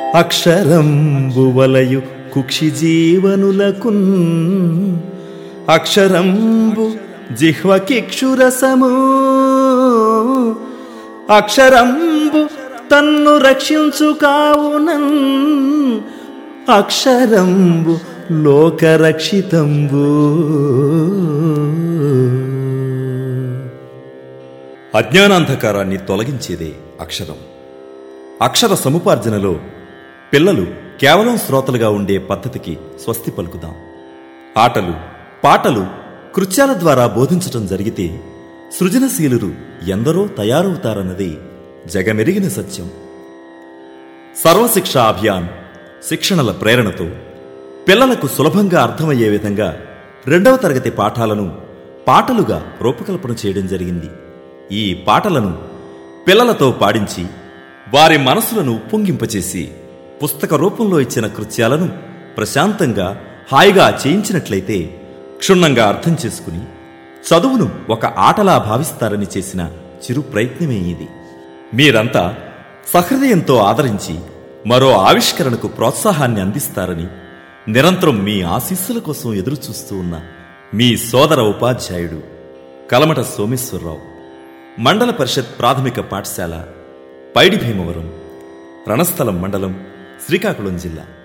అక్షరంబు వలయు కుక్షి జీవనులకున్ అక్షరంబు జిహ్వకిక్షురసము అక్షరంబు తన్ను రక్షించు కావునన్ అక్షరంబు లోకరక్షితంబు అజ్ఞానాంధకారాన్ని తొలగించేదే అక్షరం అక్షర సముపార్జనలో పిల్లలు కేవలం శ్రోతలుగా ఉండే పద్ధతికి స్వస్తి పలుకుదాం ఆటలు పాటలు కృత్యాల ద్వారా బోధించటం జరిగితే సృజనశీలురు ఎందరో తయారవుతారన్నది జగమెరిగిన సత్యం సర్వశిక్ష అభియాన్ శిక్షణల ప్రేరణతో పిల్లలకు సులభంగా అర్థమయ్యే విధంగా రెండవ తరగతి పాఠాలను పాటలుగా రూపకల్పన చేయడం జరిగింది ఈ పాటలను పిల్లలతో పాడించి వారి మనసులను ఉప్పొంగింపచేసి పుస్తక రూపంలో ఇచ్చిన కృత్యాలను ప్రశాంతంగా హాయిగా చేయించినట్లయితే క్షుణ్ణంగా అర్థం చేసుకుని చదువును ఒక ఆటలా భావిస్తారని చేసిన చిరు ప్రయత్నమే ఇది మీరంతా సహృదయంతో ఆదరించి మరో ఆవిష్కరణకు ప్రోత్సాహాన్ని అందిస్తారని నిరంతరం మీ ఆశీస్సుల కోసం ఎదురుచూస్తూ ఉన్న మీ సోదర ఉపాధ్యాయుడు కలమట సోమేశ్వరరావు మండల పరిషత్ ప్రాథమిక పాఠశాల పైడి భీమవరం రణస్థలం మండలం శ్రీకాకుళం జిల్లా